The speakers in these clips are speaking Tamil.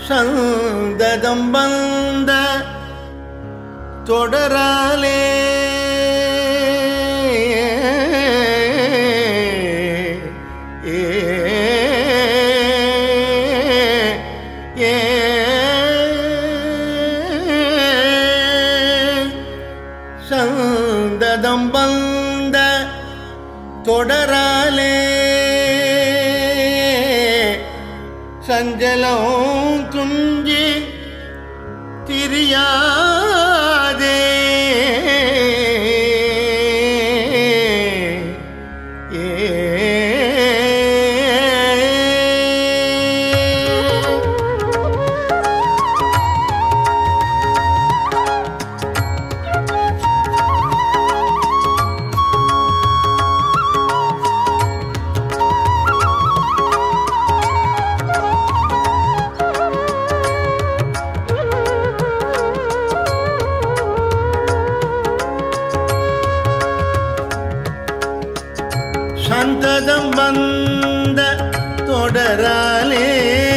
சந்ததம் வந்த தொடராலே ஏ ஏ சந்ததம் வந்த தொடராலே சஞ்சலம் துஞ்சி திரியாதே ஏ சந்ததம் வந்த தொடராலே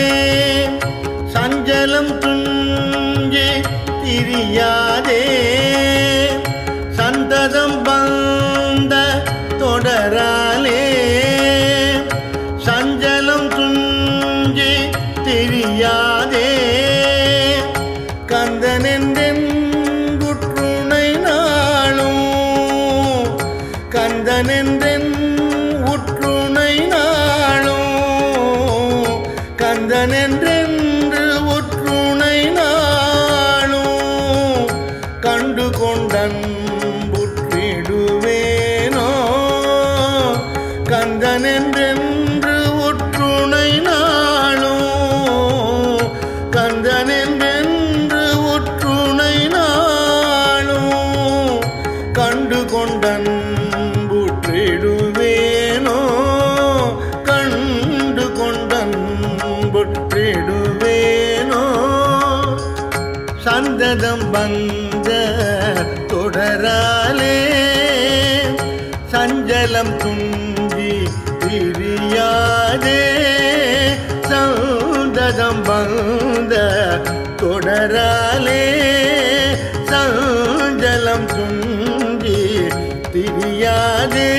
சஞ்சலம் துஞ்சி திரியாதே சந்ததம் வந்த தொடராலே சஞ்சலம் துஞ்சி திரியாதே கந்தனென்றென் குற்றுணை நாளும் கந்தனென்றென் உற்றுணை நாளும் கந்தனென்றென்று உற்றுணை நாளும் கண்டு கொண்டன் புற்றிடுவேனோ கந்தனென்றென்று உற்றுணை நாளும் கந்தனென்றென்று உற்றுணை நாளும் கண்டு கொண்டன் புற்றிடுவேனோ கண்டு கொண்டன் புற்றிடுவேனோ சந்ததம் வந்த தொடராலே சஞ்சலம் துஞ்சி பிரியாதே சந்ததம் வந்த தொடராலே சஞ்சலம் துஞ்சி திரியாதே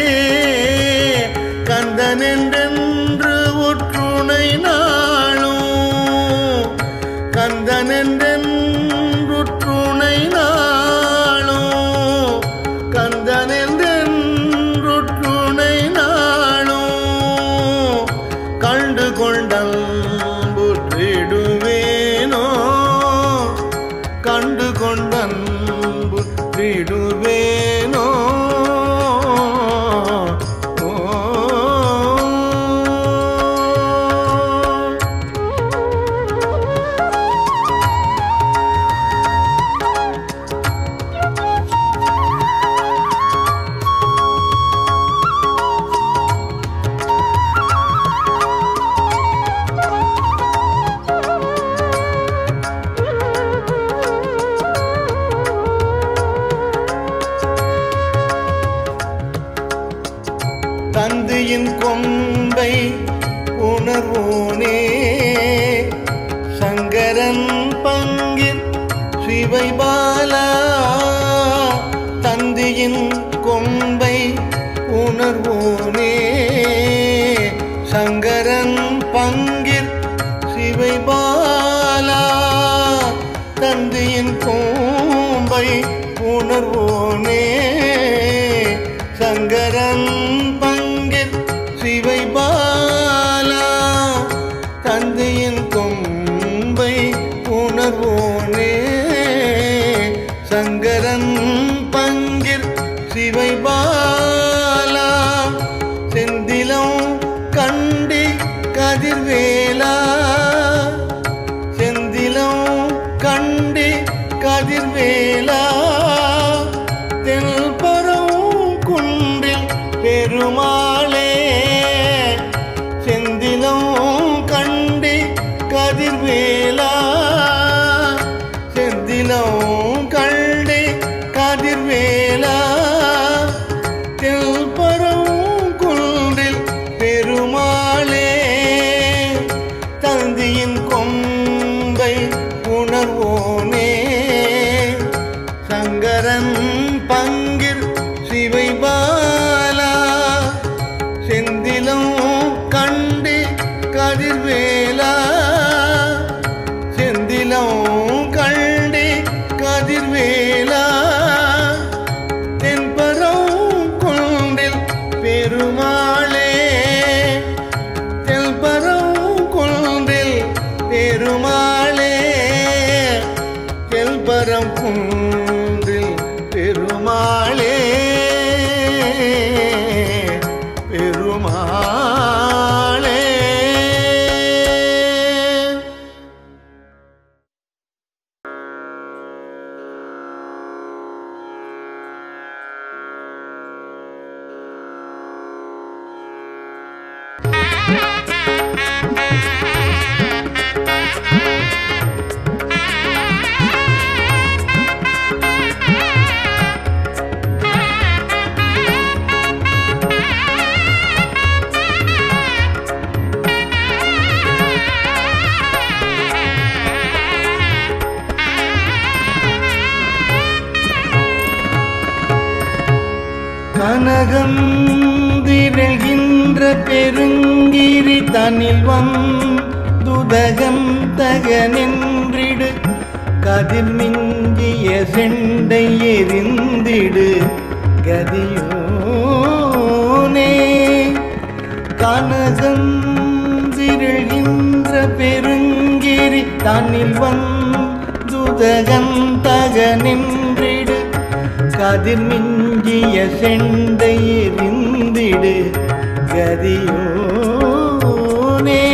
கந்தனென்றென்று உற்றுணை நாளும் கந்தனென்றென்றுற்றுணை நாளும் கந்தனென்றென்றுற்றுணை நாளும் கண்டு கொண்டல் புற்றிடுவேனோ கண்டு கொண்டன் புற்றிடுவேனோ ஓ தந்தையின் கொம்பை உணர்வோனே சங்கரன் பங்கில் சிவை பாலா தந்தையின் கொம்பை உணர்வோனே சங்கரன் பங்கில் சிவை பாலா தந்தையின் கோம்பை உணர்வோனே சங்கரன் பங்கில் சிவை பாலா தந்தையின் கொம்பை உணர்வோனே சங்கரன் பங்கில் சிவை பாலா செந்திலம் கண்டி கதிர்வேலா செந்திலம் கண்டி கதிர்வேலா தெல்பரம் குன்றில் பெருமாளே செந்திலம் கண்டி கதிர்வேலா செந்திலம் கண்டி கதிர்வேலா தெல்பரம் குன்றில் பெருமாளே தந்தியின் கொம்பை பரம் குன்றில் பெருமாளே பெருமாளே கனகந்திரகின்ற பெருங்கிரி தனில் வந்துதகம் தக நின்றிடு கதிர் மிஞ்சிய செண்டை எரிந்திடு கதியோனே கனகந்திரகின்ற பெருங்கிரி தனில் வந்துதகம் தக நின்றிடு கதிர் மிஞ்சிய செண்டை எரிந்திடு கதியோனே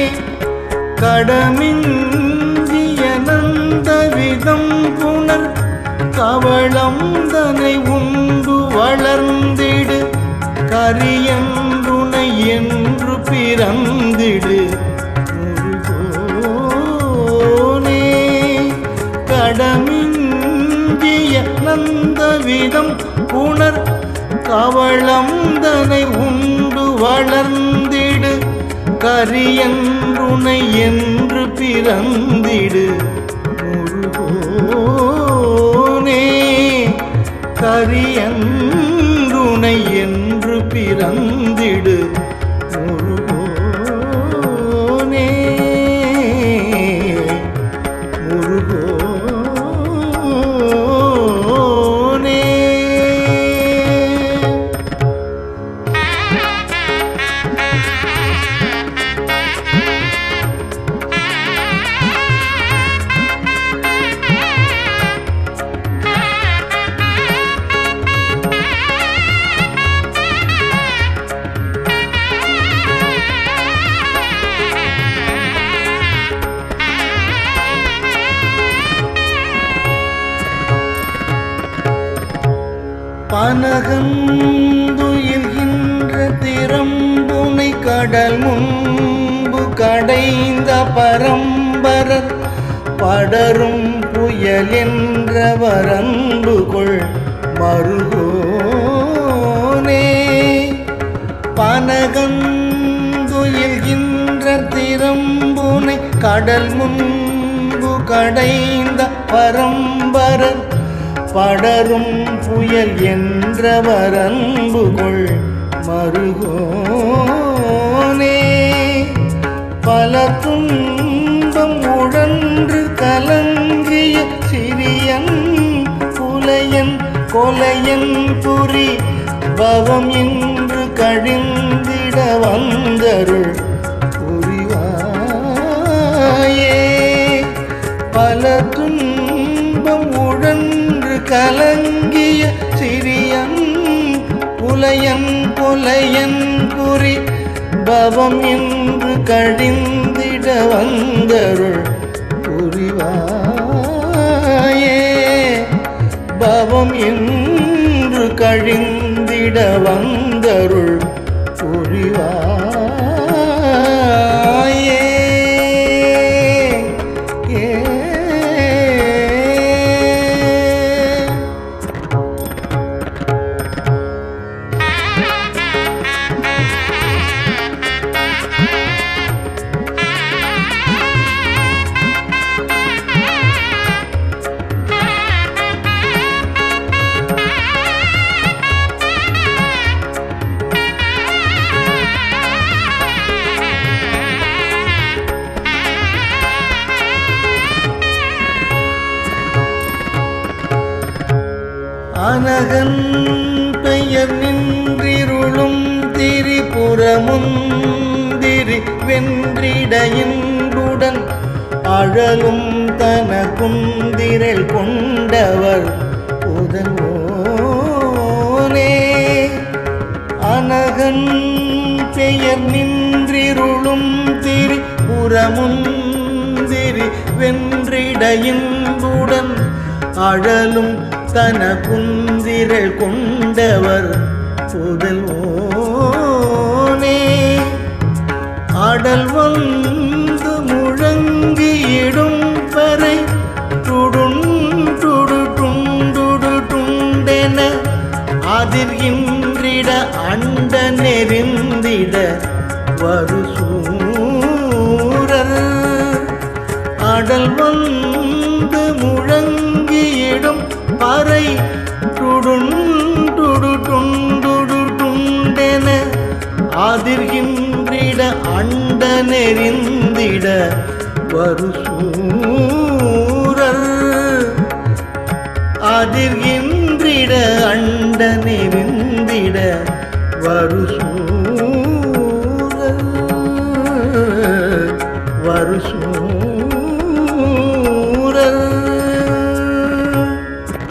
கடமிஞ்சிய நந்த விதம் புனர் கவளம் தனை உண்டு வளர்ந்திடு கரியன்றுனை என்று பிறந்திடு முருகோனே கடமிஞ்சிய நந்தவிதம் உணர் கவளம் தனை உண்டு வளர்ந்திடு கரியன்றுனை என்று பிறந்திடு முருகோனே கரியன்றுனை என்று பிறந்திடு முருகோனே முருகோனே பனகந்துயில்கின்ற திறம்புனை கடல் முன்பு கடைந்த பரம்பரர் படரும் புயல் என்ற வரம்பு கொள் மருகோனே பனகந்துயில்கின்ற திறம்புனை கடல் முன்பு கடைந்த பரம்பரர் படரும் புயல் என்ற வரம்பு கொள் மருகோனே பல துன்பம் உழன்று கலங்கிய சிறியன் புலையன் கொலையன் புரி பவம் இன்று கழிந்திட வந்தருள் புரிவாயே பல துன்பம் உழன்று கலங்கிய சிறியன் புலையன் புலையன் புரி பவம் இன்று கழிந்திட வந்தருள் புரிவாயே பவம் என்று கழிந்திட வந்தருள் புரிவாயே ஏ அனகன் பெயர் நின்றிருளும் திரிபுரமுந்திரி வென்றிடையின்றுடன் அழலும் தன குந்திரல் கொண்டவர் உதவோனே அனகன் பெயர் நின்றிருளும் திரி புறமுந்திரி வென்றிடையுடன் அழலும் தன குந்திரல் கொண்டவர் புதல்வோனே அடல் வந்து முழங்கியிடும் பறை துடுன் துடு துண்டுடு துண்டென அதிர்கின்றிட அண்ட நெறிந்திட வருசூரர் அடல் வந்து முழங்கியிடும் பறை துடுன் துடு துண்டுடு துண்டென அதிர்கின்றிட அண்ட நெறிந்திட வருசூரர் அதிர்கின்றிட அண்ட நெறிந்திட வருசூரர் வருசூரர்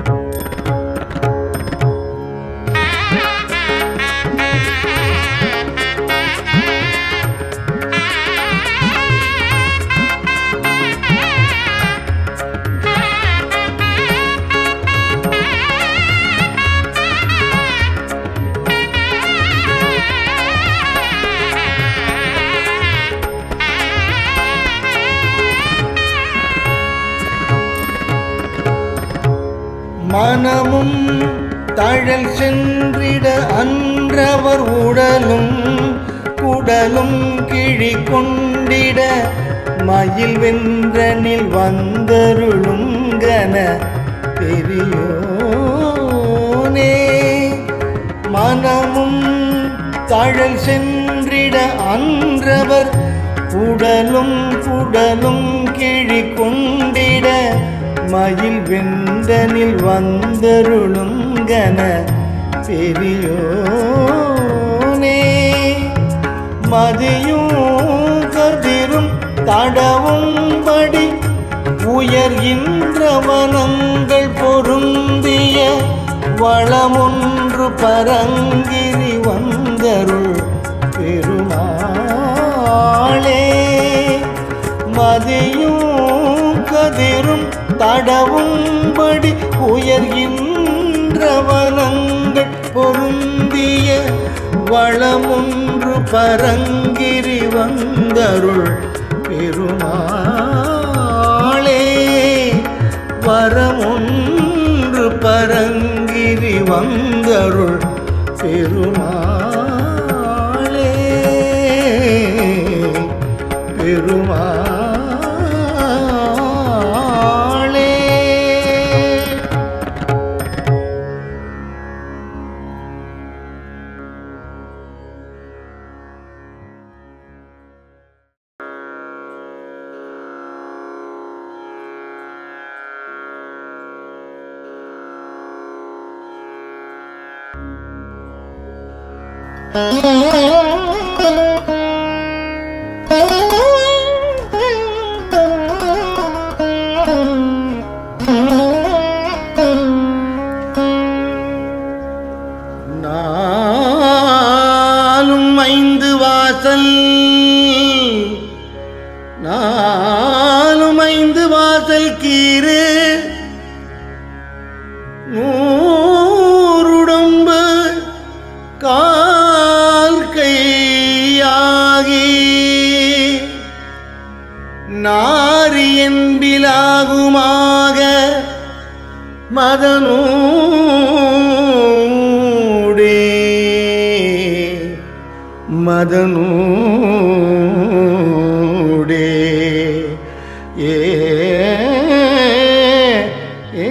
மனமும் தழல் சென்றிட அன்றவர் உடலும் குடலும் கிழி கொண்டிட மயில் வென்றனில் வந்தருளும் கன பெரியோனே மனமும் தழல் சென்றிட அன்றவர் உடலும் குடலும் கிழி கொண்டிட மயில் வெந்தனில் வந்தருளும் கன பெரியோனே மதியும் கதிரும் தடவும்படி உயர்கின்ற வனங்கள் பொருந்திய வளமொன்று பரங்கிரி வந்தருள் பெருமாளே மதியும் கதிரும் தடவும்படி உயர்கின்ற வனங்கள் பொருந்திய வளமொன்று பரங்கிரி வந்தருள் பெருமாளே வரமொன்று பரங்கிரி வந்தருள் பெருமாளே பெருமாளே நாலும் ஐந்து வாசல் நாலும் ஐந்து வாசல் கீறு நூறுடம்பு கால் கையாகி நாரி என்பிலாகுமாக மதனூடே மதனூடே ஏ ஏ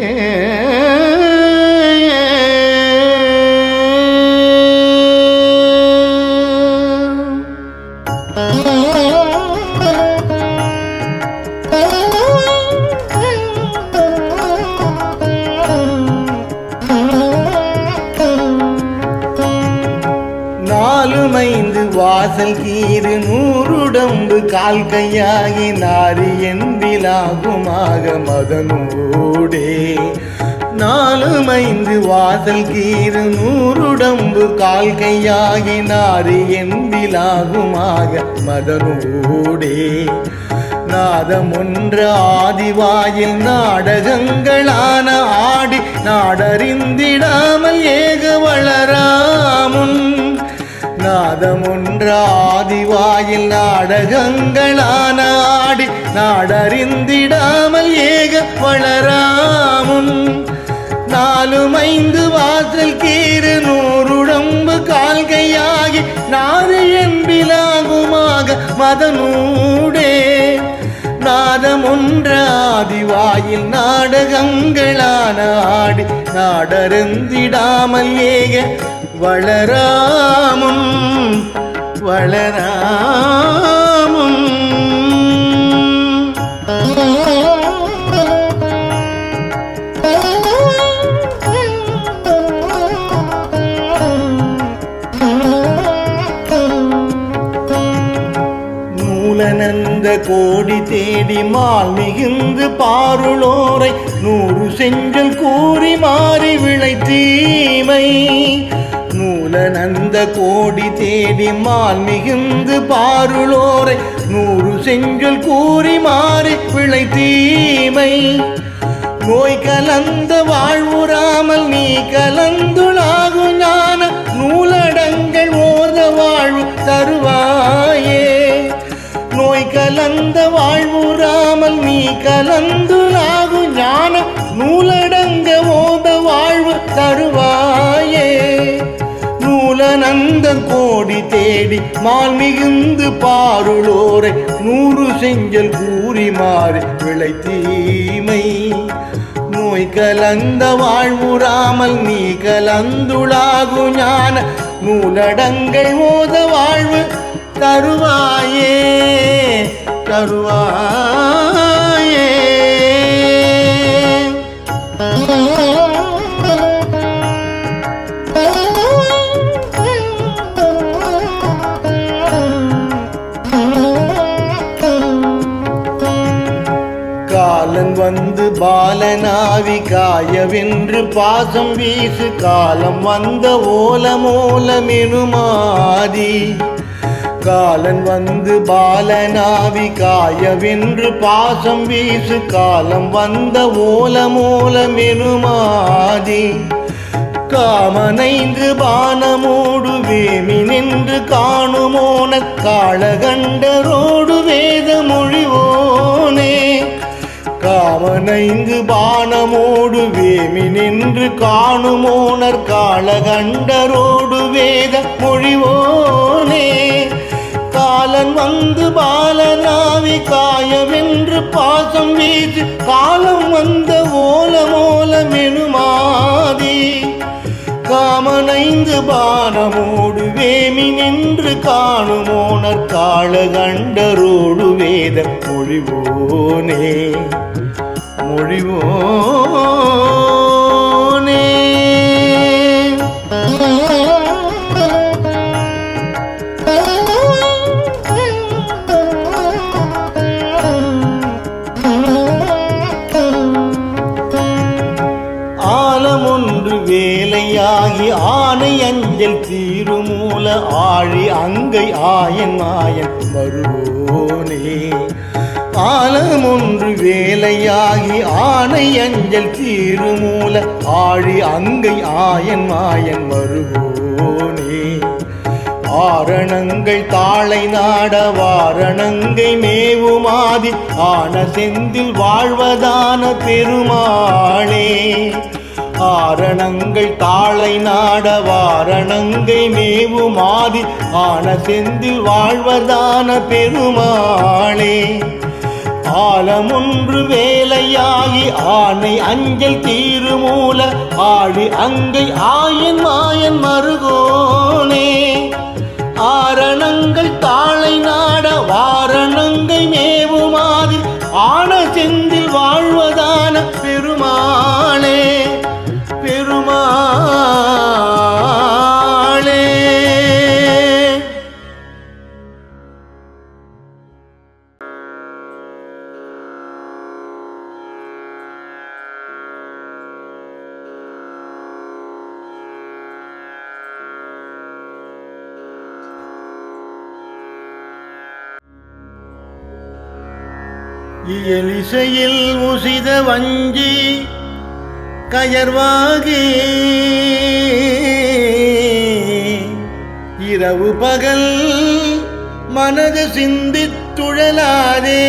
நாலு ஐந்து வா வாசல் கீறு நூறுடம்பு கால் கையாகி நாரி என்பிலாகுமாக மதனோடே நாலும் ஐந்து வாசல் கீறு நூறுடம்பு கால் கையாகி நாரி என்பிலாகுமாக மதனோடே நாதம் ஒன்று ஆதிவாயில் நாடகங்களான ஆடி நாடறிந்திடாமல் ஏக வளராமுன் நாதம் ஒன்று ஆதிவாயில் நாடகங்களான ஆடி நாடறிந்திடாமல் ஏக வளராமுன் நாலும் ஐந்து வாசல் கீறு நூறுடம்பு கால்கையாகி நாறு என்பிலாகுமாக மதனூடே நாதம் ஒன்றாதிவாயில் நாடகங்களான ஆடி நாடருந்திடாமல் ஏக வளராமும் வளராமும் நூலனந்த கோடி தேடி மால் மிகுந்து பாருளோரை நூறு செஞ்சல் கூறி மாறி விளை தீமை நூலனந்த கோடி தேடி மால் மிகுந்து பாருளோரை நூறு செஞ்சல் கூறி மாறி விளை தீமை நோய் கலந்த வாழ்வுறாமல் நீ கலந்துளாகு ஞான நூலடங்கள் ஓத வாழ்வு தருவாயே நோய் கலந்த வாழ்வுறாமல் நீ கலந்துளாகு ஞான நூலடங்க ஓத வாழ்வு தருவாயே நூலனந்த கோடி தேடி மால் மிகுந்து பாருளோரை நூறு செஞ்சல் கூறி மாறி விளை தீமை நோய் கலந்த வாழ்வுறாமல் நீ கலந்துளாகு ஞான நூலடங்கள் ஓத வாழ்வு தருவாயே தருவாயே காலன் வந்து பாலனாவி காயவென்று பாசம் வீசு காலம் வந்த ஓலமோலமெனுமாதி காலன் வந்து பாலனாவி காயவென்று பாசம் வீசு காலம் வந்த ஓலமோலமெனுமாதி காமனைந்து பானமோடு வேமி நின்று காணுமோன காளகண்டரோடு வேத மொழிவோனே காமனைந்து பானமோடு வேமி நின்று காணுமோனர் காளகண்டரோடு வேத மொழிவோனே காலன் வந்து பாலனாவி காயவென்று பாசம் வீசு காலம் வந்த ஓலமோலமெனுமாதி காமனைந்து பானமோடு வேமி நின்று காணுமோனர் காளகண்டரோடு வேத மொழிவோனே மொழிவோனே ஆலமொன்று வேலையாகி ஆனை அஞ்சல் தீருமூல ஆழி அங்கை ஆயன் மாயன் வருவோனே ஆலமொன்று வேலையாகி ஆனை அஞ்சல் தீருமூல ஆழி அங்கை ஆயன் மாயன் வருவோனே ஆரணங்கள் தாளை நாட வாரணங்கை மேவுமாதி ஆன செந்தில் வாழ்வதான பெருமாளே ஆரணங்கள் தாளை நாட வாரணங்கை மேவுமாதி ஆன செந்தில் வாழ்வதான பெருமாளே ஆலமொன்று வேலையாகி ஆனை அஞ்சல் தீருமூல ஆழி அங்கை ஆயன் மாயன் மருகோனே ஆரணங்கள் தாளை நாட வாரணங்கை மேவுமாதி ஆன செந்தில் வாழ்வதான பெருமாளே பெருமாளே இயலிசையில் உசித வஞ்சி கயர்வாகி இரவு பகல் மனது சிந்தித்துழலாதே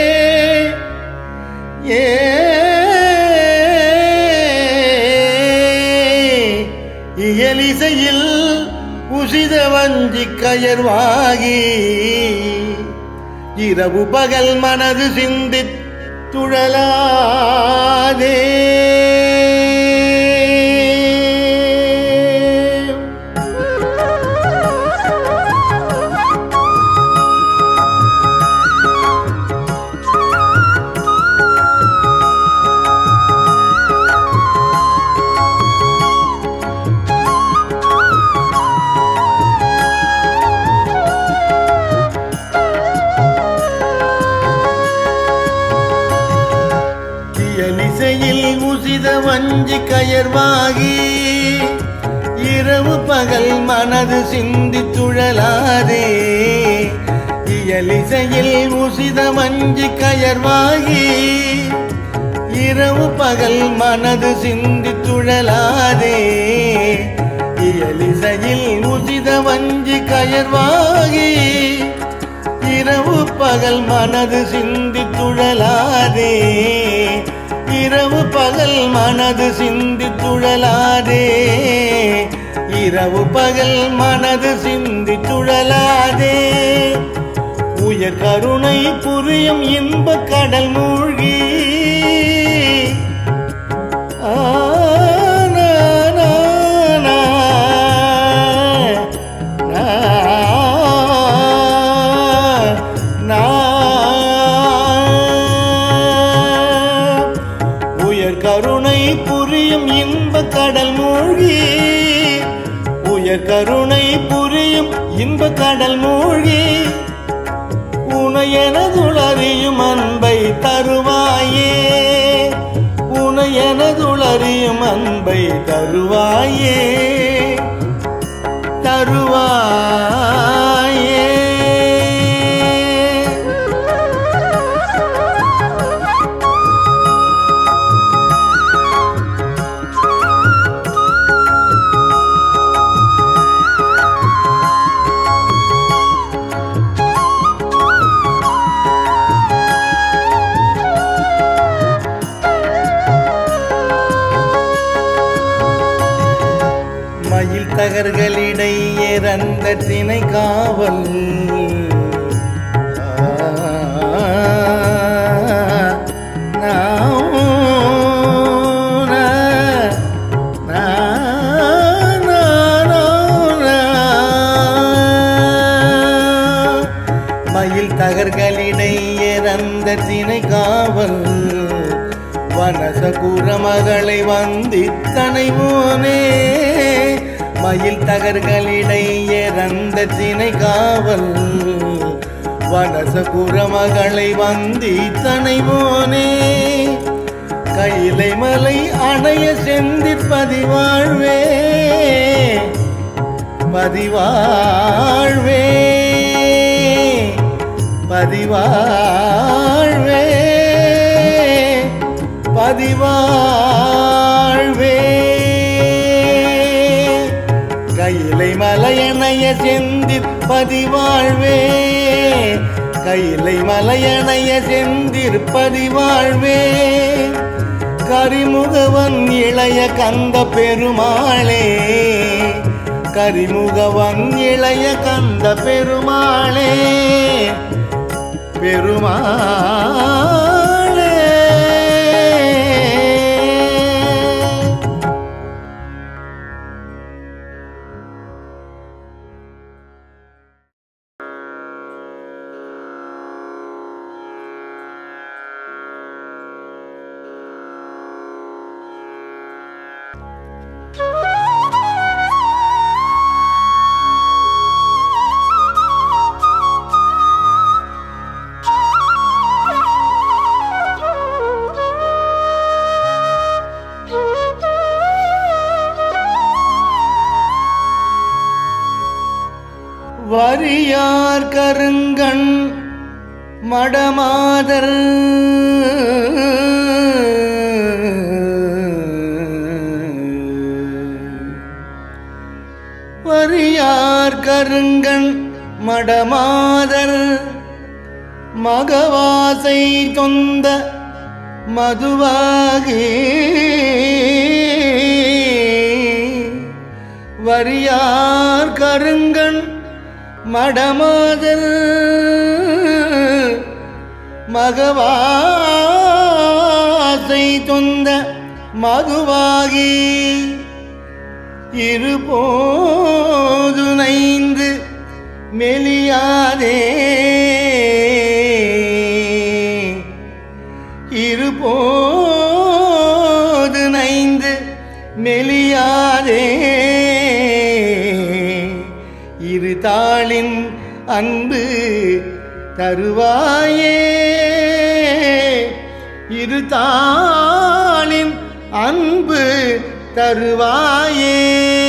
ஏ இயலிசையில் உசித வஞ்சி கயர்வாகி இரவு பகல் மனது சிந்தித் துழலாதே இயலிசையில் உசித வஞ்சி கயர்வாகி இரவு பகல் மனது சிந்தி துழலாதே இயலிசையில் உசித வஞ்சி கயர்வாகி இரவு பகல் மனது சிந்தி துழலாதே இயலிசையில் உசித வஞ்சி கயர்வாகி இரவு பகல் மனது சிந்தி துழலாதே இரவு பகல் மனது சிந்தி துழலாதே இரவு பகல் மனது சிந்தி துழலாதே உயர் கருணை புரியும் இன்ப கடல் மூழ்கி ஆ, நா, நா, நா, நா, நா. உயர் கருணை புரியும் இன்ப கடல் மூழ்கி உயர் கருணை புரியும் இன்ப கடல் மூழ்கி உனையனதுளறியும் அன்பை தருவாயே உனையனதுளறியும் அன்பை தருவாயே தருவாயே மயில் தகர்களிடையே ரந்த திணை காவல் மயில் தகர்களிடையே ரந்த திணை காவல் வனசகுர மகளை வந்தித்தனை போனே மயில் தகர்களிடையே ரந்த திணை காவல் வனசகுர மகளை வந்தித்தனை போனே கையிலை மலை அணைய செந்தி பதிவாழ்வே பதிவாழ்வே பதிவாழ்வே பதிவாழ்வே கையிலை மலையணைய செந்திற் பதிவாழ்வே கையிலை மலையணைய செந்திற் பதிவாழ்வே கரிமுகவன் இளைய கந்த பெருமாளே கரிமுகவன் இளைய கந்த பெருமாளே பெருமாளே வரியார் கருங்கண் மடமாதர் வரியார் கருங்கண் மடமாதர் மகவாசை தொந்த மதுவாகி வரியார் கருங்கண் மடமாதர் மகவாசை தொந்த மதுவாகி இருபோது நைந்து மெலியாதே இருபோது நைந்து மெலியாதே இரு தாளின் அன்பு தருவாயே இரு தாளின் அன்பு தருவாயே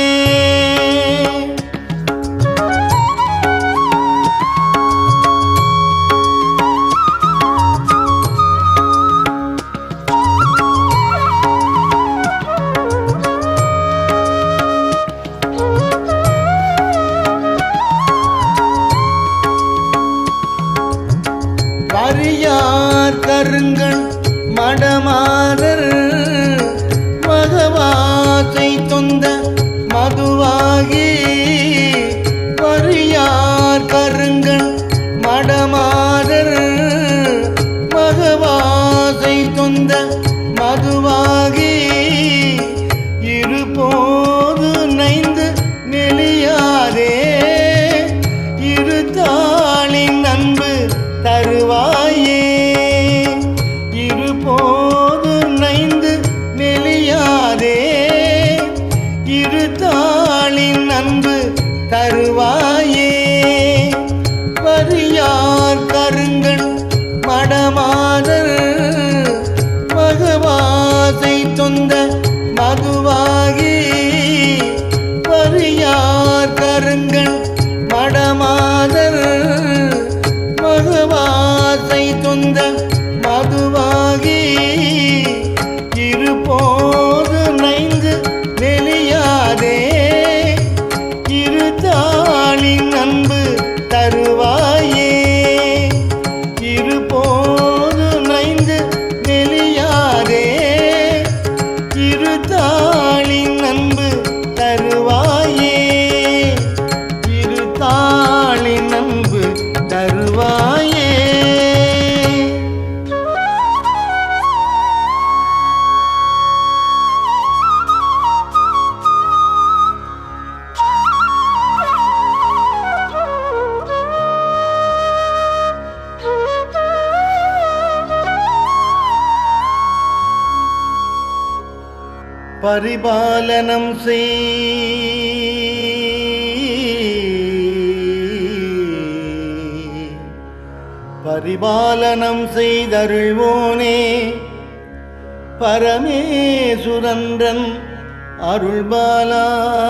வரியார் கருங்கண் மடமாதர் மகவாசை தொந்த மதுவாகி வரியார் கருங்கண் மடமாதர் மகவாசை தொந்த மதுவாகி இருபோது நைந்து நெளியாதே இரு தாளின் அன்பு தருவாயே இருபோது நைந்து நெளியாதே இரு தாளின் அன்பு தருவாயே வரியார் கருங்கண் மடமாதர் மகவாசை தொந்த மதுவாகி வரியார் கருங்கண் மடமாதர் மகவாசை தொந்த மதுவாகி இருபோது நைந்து நெளியாதே இரு தாளின் அன்பு தருவாயே இருபோது நைந்து நெளியாதே இரு தாளின் அன்பு தருவாயே இரு தாளின் அன்பு தருவாயே பரிபாலனம் செய் பரிபாலனம் செய்தருள்வோனே பரமேசுரன்றன் அருள்பாலா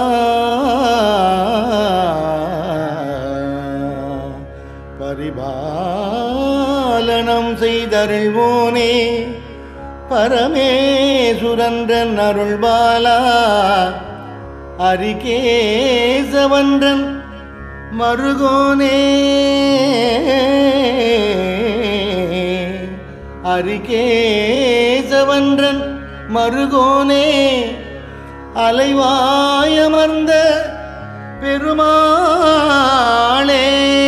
பரிபாலனம் செய்தருள்வோனே பரமேசுரன்றன் அருள்பாலா அரிகேசவன்றன் மருகோனே அரிகேசவன்றன் மருகோனே அலைவாயமர்ந்த பெருமாளே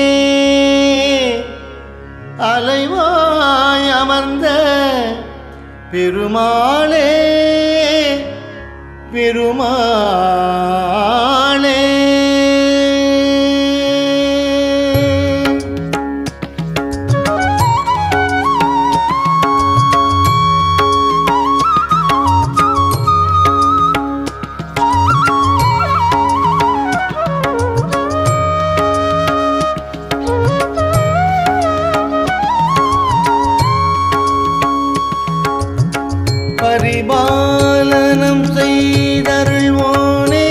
அலைவாய் அமர்ந்த பெருமாளே பெருமாளே பரிபாலனம் செய்தருள்வோனே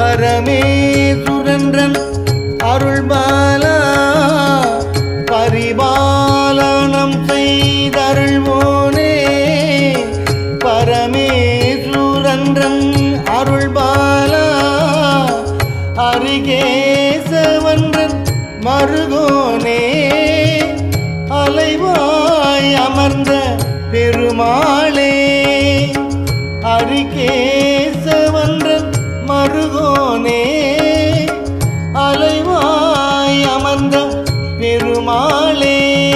பரமேசுரன்றன் அருள்பாலா பரிபாலனம் அமர்ந்த பெருமாளே அரிகேசவன்றன் மருகோனே அலைவாய் அமர்ந்த பெருமாளே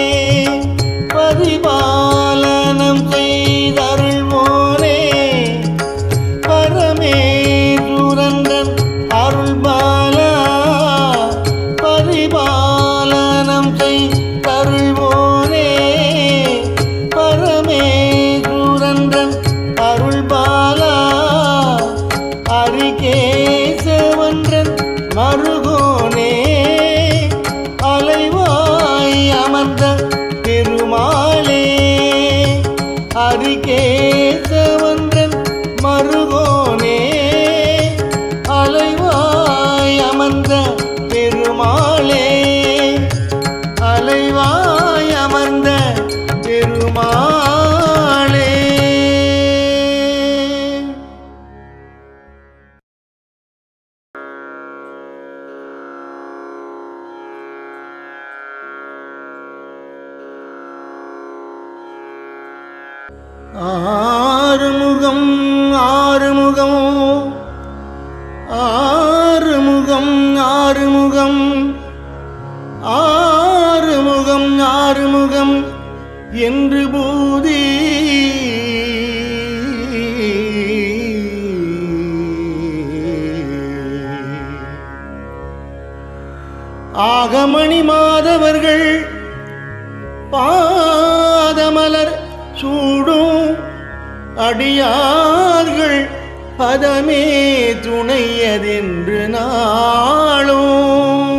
பரிபாலனம் செய்தருள்வோனே பரமேசுரந்தன் அருள்பாலா பரிபாலனம் செய்தருள்வோனே பரமேசுரந்தன் அருள்பாலா அரிகேசவன்றன் மருகோனே அலைவாய் அமர்ந்த பெருமாளே அரிகேசவன்றன் மருகோனே அலைவாய் அமர்ந்த பெருமாளே அலைவாய் அமர்ந்த பெருமாளே ஆறுமுகம் ஆறுமுகம் ஆறுமுகம் ஆறுமுகம் ஆறுமுகம் ஆறுமுகம் என்று பூதி ஆகமணி மாதவர்கள் பாதமலர் சூடும் அடியார்கள் பதமே துணையதென்று நாளும்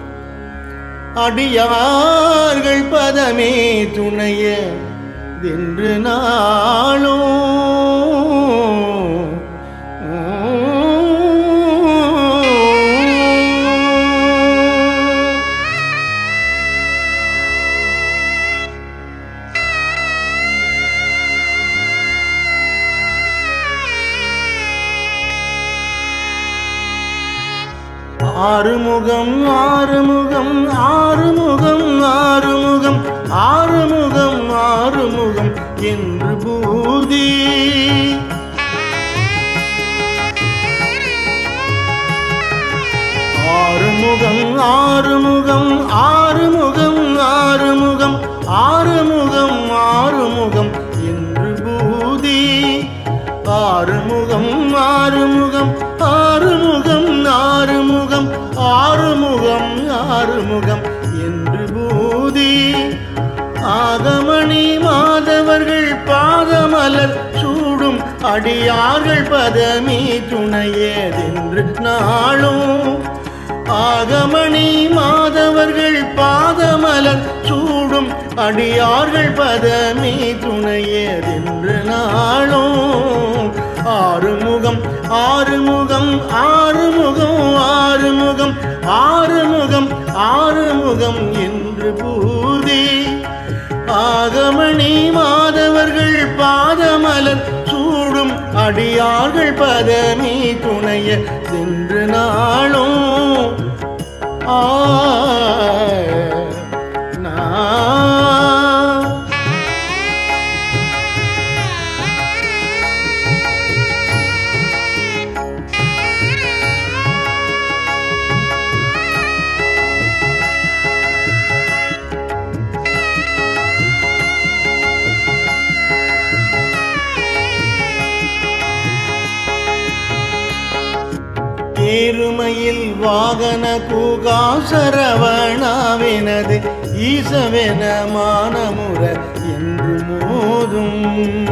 அடியார்கள் பதமே துணையதென்று நாளும் ஆறுமுகம் ஆறுமுகம் ஆறுமுகம் ஆறுமுகம் ஆறுமுகம் ஆறுமுகம் என்று பூதி ஆறுமுகம் ஆறுமுகம் ஆறுமுகம் ஆறுமுகம் ஆறுமுகம் ஆறுமுகம் என்று பூதி ஆறுமுகம் ஆறுமுகம் ஆறுமுகம் ஆறுமுகம் ஆறுமுகம் ஆறுமுகம் என்று பூதி ஆகமணி மாதவர்கள் பாதமலர் சூடும் அடியார்கள் பதமி துணையதென்று நாளும் ஆகமணி மாதவர்கள் பாதமலர் சூடும் அடியார்கள் பதமி துணையதென்று நாளும் ஆறுமுகம் ஆறுமுகம் ஆறுமுகம் ஆறுமுகம் ஆறுமுகம் ஆறுமுகம் என்று பூதி ஆகமணி மாதவர்கள் பாதமலர் சூடும் அடியார்கள் பதமி துணைய சென்று நாளும் ஆ நா ஏறுமையில் வாகன கூகாசரவணாவினது ஈசவென மானமுற என்று மோதும்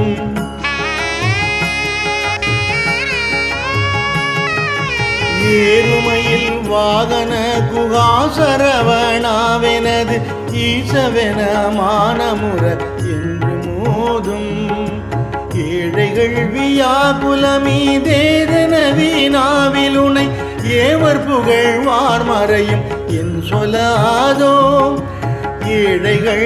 ஏறுமையில் வாகன குகாசரவணாவெனது ஈசவென மானமுற என்று மோதும் ஏழைகள் வியாகுலமீதேதனவீனாவிலுனை ஏவர் புகழ்வார் மறையும் என் சொல்லாதோ ஏழைகள்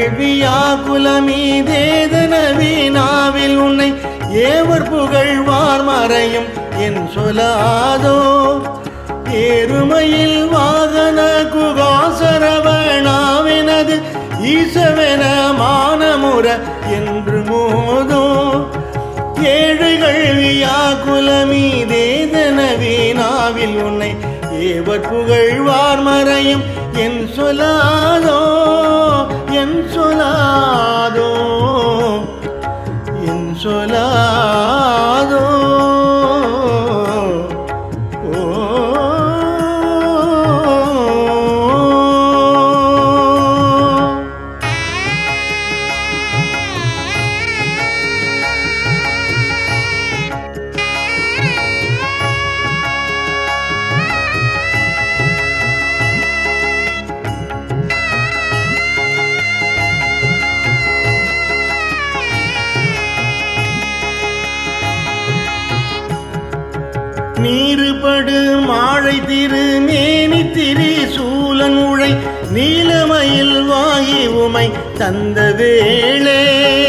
வியாகுலமீதேதனவீனாவில் உன்னை ஏவர் புகழ்வார் மறையும் என் சொல்லாதோ ஏறுமையில் வாகன குகாசரவணாவினது ஈசவென மானமுற முற என்று மோதோ ஏழைகள் வியாக்குலமீ தேதனவீனாவில் உன்னை ஏவர் புகழ்வார் மறையும் என் சொல்லாதோ என் சொல்லாதோ என் சொல்லாதோ ஓ நீருபடு மாழை திரு மேனி திரி சூலன் உழை நீலமயில் வாகி உமை தந்த வேளே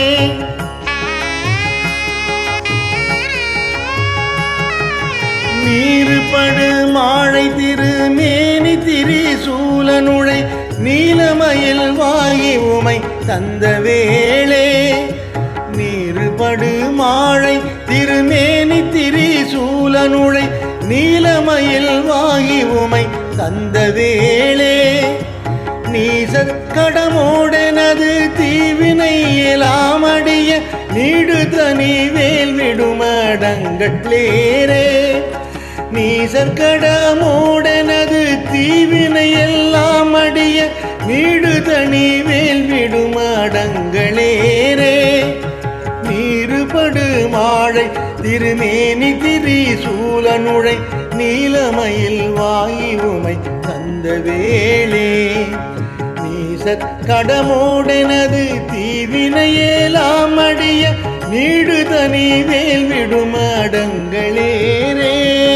நீருபடு மாழை திரு மேனி திரி சூலனுழை நீலமயில் வாகி உமை தந்த வேளே நீருபடு மாழை திருமேனி திரி சூலனுழை நீலமயில் வாகி உமை தந்த வேளே நீசற் கடமோடெனது தீவினை இயலாமடிய நீடு தனி வேல் விடுமடங்கட்லேரே நீசற் கடமோடெனது தீவினை எல்லாம் அடிய நீடு தனி வேல் விடுமடங்களேரே நீருபடு மாழை திருமேனி திரி சூலனுழை நீலமயில் வாயி உமை தந்த வேளே நீசற் கடமோடெனது தீவினையேலாம் அடிய நீடு தனி வேல் விடுமடங்களேரே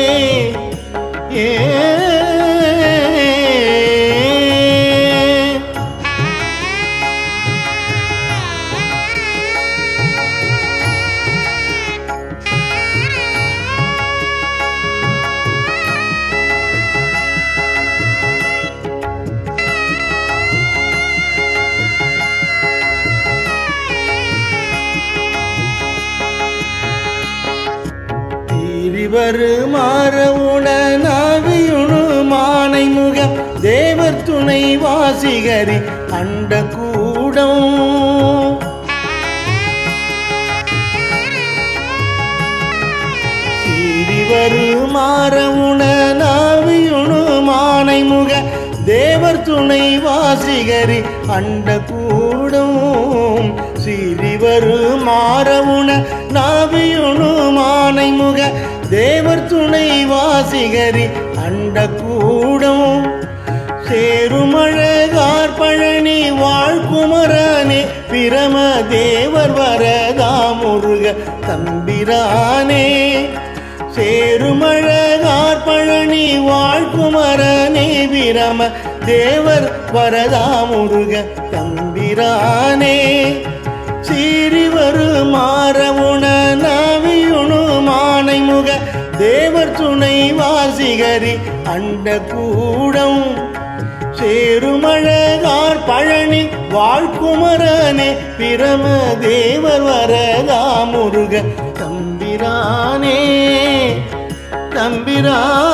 ஏ திரிவரு மாற உடனாவியுணு மானை முக தேவர் துணை வாசிகரி அண்ட கூடம் சிறிவரு மாற உடனாவியுணு மானை முக தேவர் துணை வாசிகரி அண்ட கூடம் சிறிவரு மாறவுண நாவியுணு மானை முக தேவர் துணை வாசிகரி அண்ட கூடம் சேருமழகார் பழனி வாழ்குமரனே பிரம தேவர் வரதா முருக தம்பிரானே சேருமழகார் பழனி வாழ்குமரனே பிரம தேவர் வரதா முருக தம்பிரானே சீரிவரு மாறவுண நவியுணு மானை முக தேவர் துணை வாசிகரி அண்ட கூடம் சேருமழகார் பழனி வாழ்குமரனே பிரம தேவர் வரதா முருக தம்பிரானே தம்பிரானே